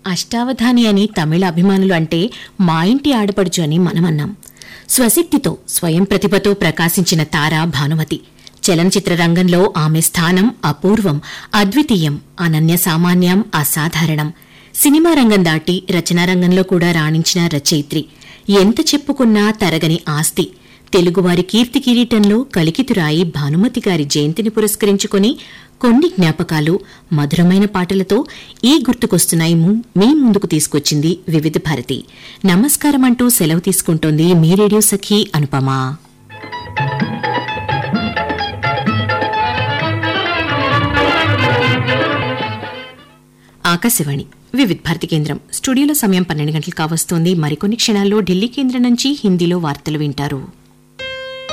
అష్టావధాని అని తమిళ అభిమానులు అంటే మా ఇంటి ఆడపడుచు అని మనమన్నాం స్వశక్తితో స్వయం ప్రతిభతో ప్రకాశించిన తార భానుమతి చలనచిత్ర రంగంలో ఆమె స్థానం అపూర్వం అద్వితీయం అనన్య సామాన్యం అసాధారణం సినిమా రంగం దాటి రచనా రంగంలో కూడా రాణించిన రచయిత్రి ఎంత చెప్పుకున్నా తరగని ఆస్తి తెలుగువారి కీర్తి కిరీటంలో కలికితురాయి భానుమతి గారి జయంతిని పురస్కరించుకుని కొన్ని జ్ఞాపకాలు మధురమైన పాటలతో ఈ గుర్తుకొస్తున్నాయి ము- మీ ముందుకు తీసుకొచ్చింది వివిధ భారతి నమస్కారం అంటూ సెలవు తీసుకుంటోంది మీ రేడియో సఖి అనుపమా ఆకాశవాణి వివిధ్ భారతి కేంద్రం స్టూడియోలో సమయం పన్నెండు గంటలు కావస్తోంది మరికొన్ని క్షణాల్లో ఢిల్లీ కేంద్రం నుంచి హిందీలో వార్తలు వింటారు